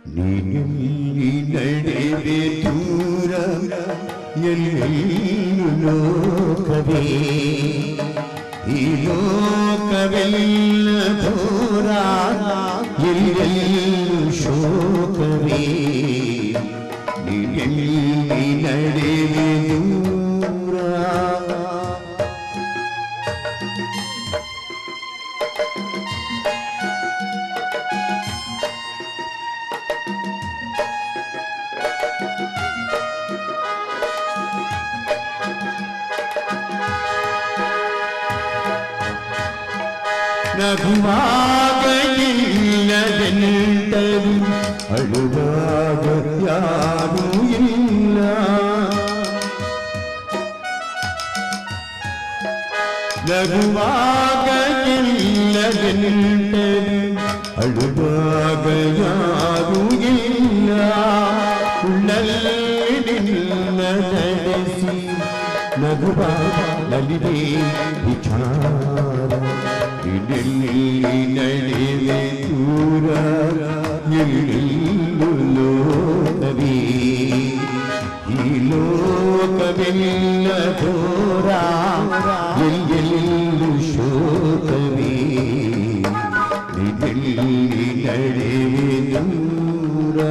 ನೀನೆಲ್ಲಿ ನಡೆವೆ ದೂರ ಎಲ್ಲೆಲ್ಲೂ ಲೋಕವೇ ಈ ಲೋಕವೆಲ್ಲ ದೂರ ಎಲ್ಲೆಲ್ಲೂ ಶೋಕವೇ ನೀನೆಲ್ಲಿ ನಡೆವೆ ದೂರ ನಗುವಾಗ ಇಲ್ಲದೆಂಟರು ಅಳುವಾಗ ಯಾರೂ ಇಲ್ಲ ನಗುವಾಗ ಇಲ್ಲದೆಂಟರು ಅಳುವಾಗ ಯಾರೂ ಇಲ್ಲ ಉಳ್ಳಲ್ಲಿ ನಿನ್ನ ನಡೆಸಿ ನಗುವ ನಲಿದೆ ವಿಚಾರ ಇದೆಲ್ಲಿ ನಡೆವೆ ದೂರ ಎಲ್ಲೆಲ್ಲೂ ಲೋಕವೇ ಈ ಲೋಕವೆಲ್ಲ ದೂರ ಎಲ್ಲೆಲ್ಲೂ ಶೋಕವೇ ಇದೆಲ್ಲಿ ನಡೆವೆ ದೂರ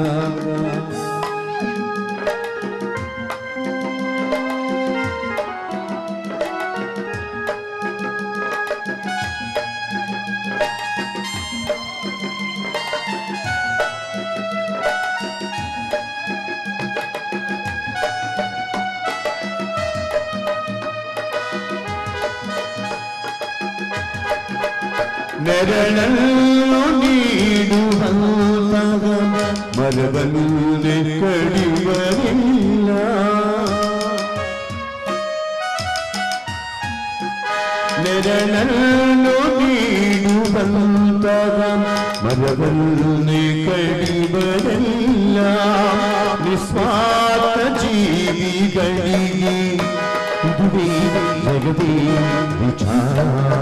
ನೆರಳನ್ನು ನೀಡುವಂತಹ ಮರವನ್ನೇ ಕಡಿವರಿಲ್ಲ ನೆರಳನ್ನು ನೀಡುವಂತಹ ಮರವನ್ನೇ ಕಡಿವರಿಲ್ಲ ನಿಸ್ವಾರ್ಥ ಜೀವಿಗಳಿಗೆ ಇದುವೇ ಜಗದೇ ವಿಚಾರ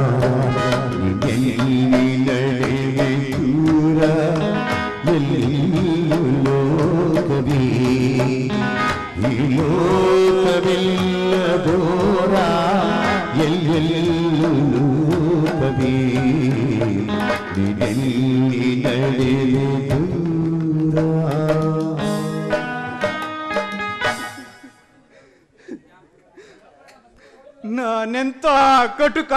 ಎಲ್ಲಿ ನಡೆವೆ ದೂರ ಎಲ್ಲಿಯೂ ಲೋಕವೇ ಈ ಲೋಕವೆಲ್ಲ ದೂರ ಎಲ್ಲೆಲ್ಲೂ ಲೋಕವೇ ಇದೆಲ್ಲಿ ನಡೆವೆ ದೂರ ನಾನೆಂತ ಕಟುಕ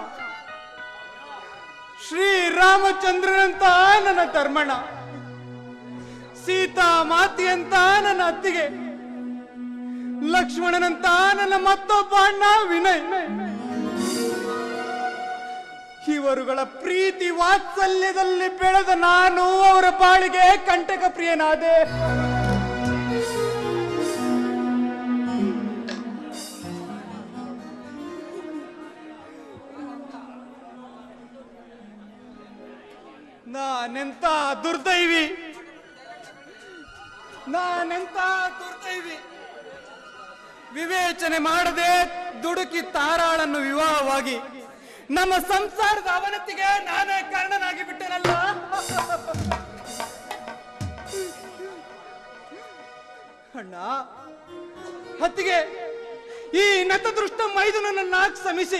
ಶ್ರೀರಾಮಚಂದ್ರನಂತ ನನ್ನ ಧರ್ಮಣ್ಣ ಸೀತಾ ಮಾತೆಯಂತ ನನ್ನ ಅತ್ತಿಗೆ ಲಕ್ಷ್ಮಣನಂತ ನನ್ನ ಮತ್ತೊಬ್ಬ ಅಣ್ಣ ವಿನಯ್ ಇವರುಗಳ ಪ್ರೀತಿ ವಾತ್ಸಲ್ಯದಲ್ಲಿ ಬೆಳೆದ ನಾನು ಅವರ ಬಾಳಿಗೆ ಕಂಟಕ ಪ್ರಿಯನಾದೆ ನಾನೆಂತ ದುರ್ದೈವಿ ನಾನೆಂತ ದುರ್ದೈವಿ ವಿವೇಚನೆ ಮಾಡದೆ ದುಡುಕಿ ತಾರಾಳನ್ನು ವಿವಾಹವಾಗಿ ನಮ್ಮ ಸಂಸಾರದ ಅವನತಿಗೆ ನಾನೇ ಕಾರಣನಾಗಿ ಬಿಟ್ಟೆನಲ್ಲ ಅಣ್ಣ ಹತ್ತಿಗೆ ಈ ನತದೃಷ್ಟ ಮೈದುನನ್ನ ಶ್ರಮಿಸಿ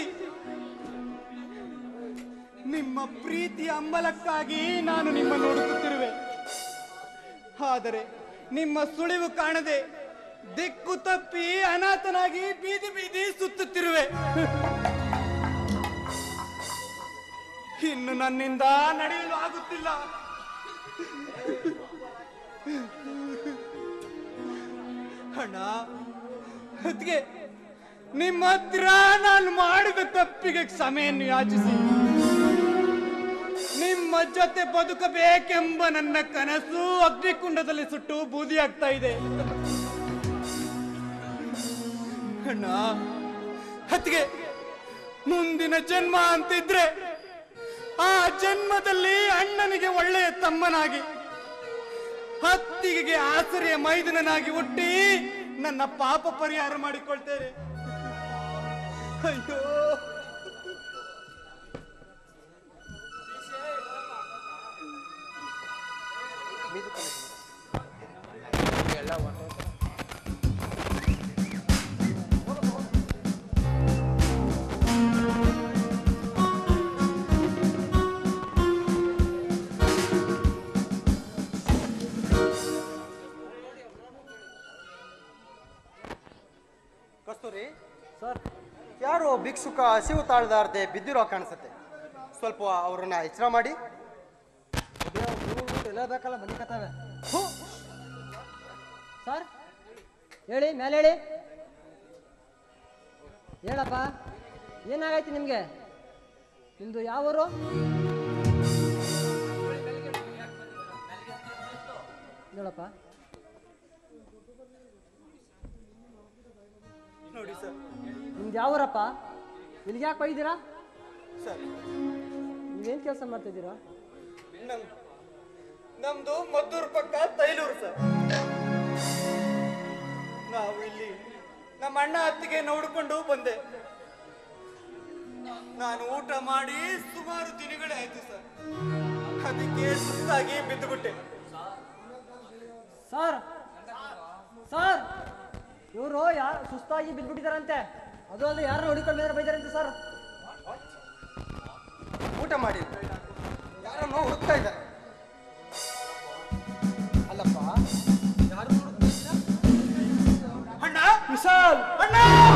ನಿಮ್ಮ ಪ್ರೀತಿಯ ಅಂಬಲಕ್ಕಾಗಿ ನಾನು ನಿಮ್ಮನ್ನು ಹುಡುಕುತ್ತಿರುವೆ ಆದರೆ ನಿಮ್ಮ ಸುಳಿವು ಕಾಣದೆ ದಿಕ್ಕು ತಪ್ಪಿ ಅನಾಥನಾಗಿ ಬೀದಿ ಬೀದಿ ಸುತ್ತುತ್ತಿರುವೆ ಇನ್ನು ನನ್ನಿಂದ ನಡೆಯಲು ಆಗುತ್ತಿಲ್ಲ ಅಣ್ಣ ಅದ್ಕೆ ನಿಮ್ಮ ಹತ್ರ ನಾನು ಮಾಡಿದ ತಪ್ಪಿಗೆ ಕ್ಷಮೆಯನ್ನು ಯಾಚಿಸಿ ನಿಮ್ಮ ಜೊತೆ ಬದುಕಬೇಕೆಂಬ ನನ್ನ ಕನಸು ಅಗ್ನಿಕುಂಡದಲ್ಲಿ ಸುಟ್ಟು ಬೂದಿಯಾಗ್ತಾ ಇದೆ ಅಣ್ಣ ಹತ್ತಿಗೆ ಮುಂದಿನ ಜನ್ಮ ಅಂತಿದ್ರೆ ಆ ಜನ್ಮದಲ್ಲಿ ಅಣ್ಣನಿಗೆ ಒಳ್ಳೆಯ ತಮ್ಮನಾಗಿ ಹತ್ತಿಗೆ ಆಸರೆಯ ಮೈದುನನಾಗಿ ಹುಟ್ಟಿ ನನ್ನ ಪಾಪ ಪರಿಹಾರ ಮಾಡಿಕೊಳ್ತೇನೆ ಅಯ್ಯೋ ರೀ ಸರ್ ಯಾರೋ ಭಿಕ್ಷುಕ ಹಸಿವು ತಾಳ್ದಾರ್ದೆ ಬಿದ್ದಿರೋ ಕಾಣಿಸುತ್ತೆ ಸ್ವಲ್ಪ ಅವ್ರನ್ನ ಎಚ್ಚರ ಮಾಡಿ ಎಲ್ಲ ಬೇಕಲ್ಲ ಮನೆ ಕತ್ತಾವೆ ಸರ್ ಹೇಳಿ ಮೇಲೆ ಹೇಳಿ ಹೇಳಪ್ಪ ಏನಾಗೈತಿ ನಿಮಗೆ ನಿಮ್ದು ಯಾವ ಊರು ಹೇಳಪ್ಪ ನೋಡಿ ಸರ್ ನಿಮ್ದು ಯಾವ ಊರಪ್ಪ ಇಲ್ಲಿಗೆ ಯಾಕೆ ಬೈದ್ದೀರಾ ಸರ್ ನೀವೇನು ಕೆಲಸ ಮಾಡ್ತಿದ್ದೀರಾ ನಮ್ ನಮ್ದು ಮದ್ದೂರು ಪಕ್ಕ ತೈಲೂರು ಸರ್ ನಾವು ಇಲ್ಲಿ ನಮ್ಮ ಅಣ್ಣ ಅತ್ತಿಗೆ ನೋಡಿಕೊಂಡು ಬಂದೆ ನಾನು ಊಟ ಮಾಡಿ ಸುಮಾರು ದಿನಗಳೇ ಆಯ್ತು ಸರ್ ಅದಕ್ಕೆ ಸುಸ್ತಾಗಿ ಬಿದ್ದುಬಿಟ್ಟೆ ಸರ್ ಸರ್ ಇವರು ಯಾರು ಸುಸ್ತಾಗಿ ಬಿದ್ದುಬಿಟ್ಟಿದಾರಂತೆ ಅದು ಅಲ್ಲದೆ ಯಾರು ನೋಡಿಕೊಂಡು ಬೈದಾರಂತೆ ಸರ್ ಊಟ ಮಾಡಿ ಯಾರನ್ನೋ ಹುಡುಕ್ತಾ ಇದ್ದಾರೆ ಅಲ್ಲಪ್ಪ ಯಾರು ಹುಡುಕ್ತಾ ಇದ್ದೀರಾ? ಅಣ್ಣ ವಿಶಾಲ್ ಅಣ್ಣ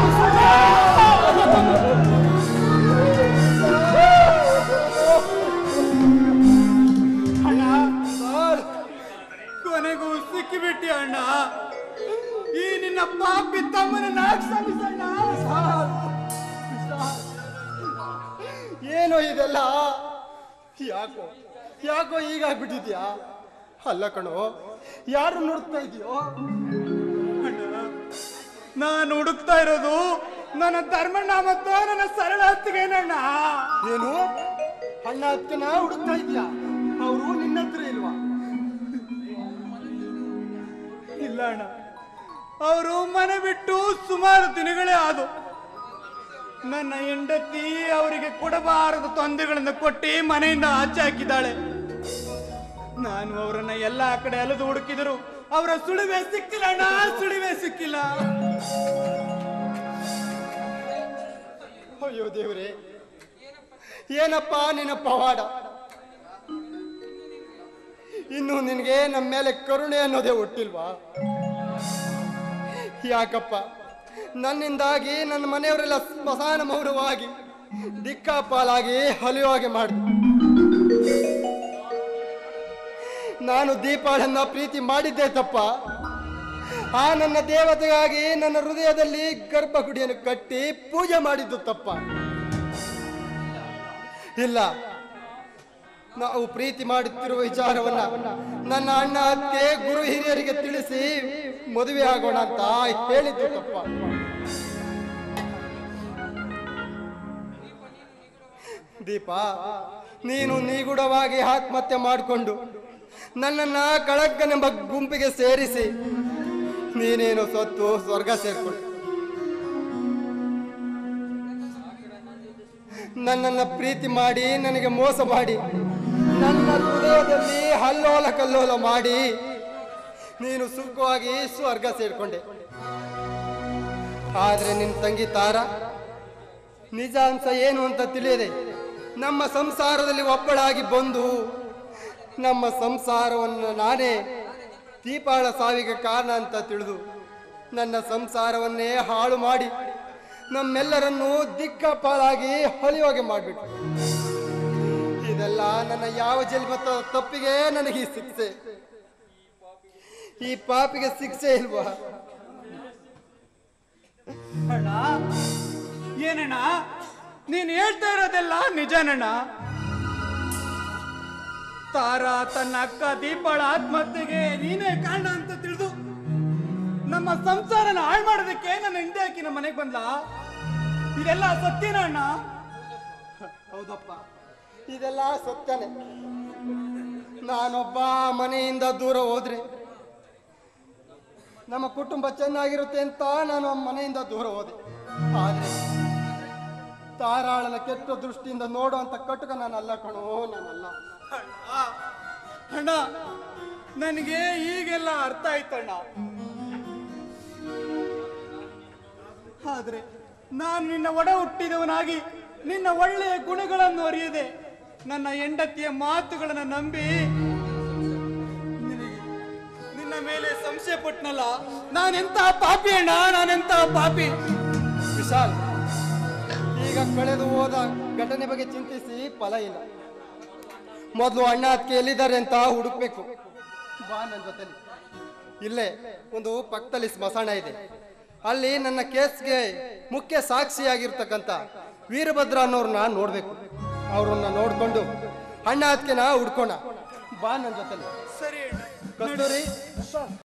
ಅಣ್ಣ ಸರ್, ಕೊನೆಗೂ ಸಿಕ್ಕಿಬಿಟ್ಟಿ ಅಣ್ಣ ಈ ನಿನ್ನ ಪಾಪಿ ತಮ್ಮನ ಕ್ಷಮಿಸಣ್ಣ ಸರ್. ಏನೋ ಇದೆಲ್ಲ ಯಾಕೋ ಯಾಕೋ ಈಗ ಆಗ್ಬಿಟ್ಟಿದ್ಯಾ ಅಲ್ಲ ಕಣೋ ಯಾರು ನೋಡ್ತಾ ಇದೆಯೋ ಅಣ್ಣ, ನಾನು ಹುಡುಕ್ತಾ ಇರೋದು ನನ್ನ ಧರ್ಮಣ್ಣ ಮತ್ತು ನನ್ನ ಸರಳ ಹತ್ತಿಗೆನಣ್ಣ ಏನು ಅಣ್ಣ ಅಕ್ಕನ ಹುಡುಕ್ತಾ ಇದೆಯಾ ಅವರು ನಿನ್ನ ಹತ್ರ ಇಲ್ವಾ ಇಲ್ಲ ಅಣ್ಣ ಅವರು ಮನೆ ಬಿಟ್ಟು ಸುಮಾರು ದಿನಗಳೇ ಆದು ನನ್ನ ಹೆಂಡತಿ ಅವರಿಗೆ ಕೊಡಬಾರದ ತೊಂದರೆಗಳನ್ನು ಕೊಟ್ಟು ಮನೆಯಿಂದ ಆಚೆ ಹಾಕಿದ್ದಾಳೆ ನಾನು ಅವರನ್ನ ಎಲ್ಲಾ ಕಡೆ ಅಲೆದು ಹುಡುಕಿದರು ಅವರ ಸುಳಿವೆ ಸಿಕ್ಕಿಲ್ಲ ಅಣ್ಣ ಸುಳಿವೆ ಸಿಕ್ಕಿಲ್ಲ ಅಯ್ಯೋ ದೇವ್ರೆ ಏನಪ್ಪ ನಿನ್ನ ಪವಾಡ ಇನ್ನು ನಿನಗೆ ನಮ್ಮ ಮೇಲೆ ಕರುಣೆ ಅನ್ನೋದೇ ಹುಟ್ಟಿಲ್ವಾ ಯಾಕಪ್ಪ ನನ್ನಿಂದಾಗಿ ನನ್ನ ಮನೆಯವರೆಲ್ಲ ಸ್ಮಶಾನ ಮೌನವಾಗಿ ದಿಕ್ಕಾಪಾಲಾಗಿ ಹಲಿಯುವಾಗೆ ಮಾಡಿ ನಾನು ದೀಪಾಳನ್ನ ಪ್ರೀತಿ ಮಾಡಿದ್ದೆ ತಪ್ಪ ಆ ನನ್ನ ದೇವತೆಗಾಗಿ ನನ್ನ ಹೃದಯದಲ್ಲಿ ಗರ್ಭಗುಡಿಯನ್ನು ಕಟ್ಟಿ ಪೂಜೆ ಮಾಡಿದ್ದು ತಪ್ಪ ಇಲ್ಲ ನಾವು ಪ್ರೀತಿ ಮಾಡುತ್ತಿರುವ ವಿಚಾರವನ್ನ ನನ್ನ ಅಣ್ಣ ಅತ್ತೆ ಗುರು ಹಿರಿಯರಿಗೆ ತಿಳಿಸಿ ಮದುವೆ ಆಗೋಣ ಅಂತ ಹೇಳಿದ್ದು ತಪ್ಪ ದೀಪ ನೀನು ನಿಗೂಢವಾಗಿ ಆತ್ಮಹತ್ಯೆ ಮಾಡಿಕೊಂಡು ನನ್ನನ್ನ ಕಳಗ್ಗನೆಂಬ ಗುಂಪಿಗೆ ಸೇರಿಸಿ ನೀನೇನು ಸತ್ತು ಸ್ವರ್ಗ ಸೇರ್ಕೊಂಡು ನನ್ನನ್ನ ಪ್ರೀತಿ ಮಾಡಿ ನನಗೆ ಮೋಸ ಮಾಡಿ ನನ್ನ ಹೃದಯದಲ್ಲಿ ಹಲ್ಲೋಲ ಕಲ್ಲೋಲ ಮಾಡಿ ನೀನು ಸುಖವಾಗಿ ಸ್ವರ್ಗ ಸೇರ್ಕೊಂಡೆ ಆದ್ರೆ ನಿನ್ನ ತಂಗಿ ತಾರ ನಿಜಾಂಶ ಏನು ಅಂತ ತಿಳಿಯದೆ ನಮ್ಮ ಸಂಸಾರದಲ್ಲಿ ಒಬ್ಬಳಾಗಿ ಬಂದು ನಮ್ಮ ಸಂಸಾರವನ್ನು ನಾನೇ ದೀಪಾಳ ಸಾವಿಗೆ ಕಾರಣ ಅಂತ ತಿಳಿದು ನನ್ನ ಸಂಸಾರವನ್ನೇ ಹಾಳು ಮಾಡಿ ನಮ್ಮೆಲ್ಲರನ್ನೂ ದಿಕ್ಕಪಾಲಾಗಿ ಹೊಲಿಯೋಗೆ ಮಾಡಿಬಿಟ್ಟು ಇದೆಲ್ಲ ನನ್ನ ಯಾವ ಜನ್ಮದ ತಪ್ಪಿಗೆ ನನಗೆ ಈ ಶಿಕ್ಷೆ ಈ ಪಾಪಿಗೆ ಶಿಕ್ಷೆ ಇಲ್ವಾ ಅಣ್ಣ ಏನಣ್ಣ ನೀನ್ ಹೇಳ್ತಾ ಇರೋದೆಲ್ಲ ನಿಜನಣ್ಣ ತಾರಾ ತನ್ನ ಅಕ್ಕ ದೀಪಾಳ ಆತ್ಮಹತ್ಯೆಗೆ ನೀನೇ ಕಾರಣ ಅಂತ ತಿಳಿದು ನಮ್ಮ ಸಂಸಾರನ ಹಾಳು ಮಾಡೋದಕ್ಕೆ ನನ್ನ ಹಿಂದೆ ಹಾಕಿ ನಮ್ಮ ಮನೆಗೆ ಬಂದ್ಲ ಇದೆಲ್ಲ ಸತ್ಯನ ಅಣ್ಣ ಹೌದಪ್ಪ ಇದೆಲ್ಲ ಸತ್ಯನೇ ನಾನೊಬ್ಬ ಮನೆಯಿಂದ ದೂರ ಹೋದ್ರೆ ನಮ್ಮ ಕುಟುಂಬ ಚೆನ್ನಾಗಿರುತ್ತೆ ಅಂತ ನಾನು ಆ ಮನೆಯಿಂದ ದೂರ ಹೋದೆ ಆದ್ರೆ ತಾರಾಳನ ಕೆಟ್ಟ ದೃಷ್ಟಿಯಿಂದ ನೋಡುವಂತ ಕಟುಕ ನಾನಲ್ಲ ಕಣೋ ನಾನಲ್ಲ ಅಣ್ಣ, ಅಣ್ಣ ನನಗೆ ಈಗೆಲ್ಲ ಅರ್ಥ ಆಯ್ತಣ್ಣ ಆದ್ರೆ ನಾನು ನಿನ್ನ ಒಡ ಹುಟ್ಟಿದವನಾಗಿ ನಿನ್ನ ಒಳ್ಳೆಯ ಗುಣಗಳನ್ನು ಅರಿಯದೆ ನನ್ನ ಹೆಂಡತಿಯ ಮಾತುಗಳನ್ನು ನಂಬಿ ನಿನಗೆ- ನಿನ್ನ ಮೇಲೆ ಸಂಶಯ ಪಟ್ನಲ್ಲ ನಾನೆಂತ ಪಾಪಿ ಅಣ್ಣ ನಾನೆಂತ ಪಾಪಿ ವಿಶಾಲ್ ಈಗ ಕಳೆದು ಹೋದ ಘಟನೆ ಬಗ್ಗೆ ಚಿಂತಿಸಿ ಫಲ ಇಲ್ಲ ಮೊದಲು ಅಣ್ಣ ಅದಕ್ಕೆ ಎಲ್ಲಿದ್ದಾರೆ ಅಂತ ಹುಡುಕ್ಬೇಕು ಬಾ ನನ್ನ ಜೊತೆಲಿ ಇಲ್ಲೇ ಒಂದು ಪಕ್ಕದಲ್ಲಿ ಸ್ಮಶಾನ ಇದೆ ಅಲ್ಲಿ ನನ್ನ ಕೇಸ್ಗೆ ಮುಖ್ಯ ಸಾಕ್ಷಿಯಾಗಿರ್ತಕ್ಕಂಥ ವೀರಭದ್ರ ಅನ್ನೋರ್ನ ನೋಡ್ಬೇಕು ಅವ್ರನ್ನ ನೋಡ್ಕೊಂಡು ಅಣ್ಣ ಅದಕ್ಕೆ ನಾ ಹುಡ್ಕೋಣ ಬಾ ನನ್ನ ಜೊತೆಲಿ ಸರಿ ಅಣ್ಣ ಕಸ್ತೂರಿ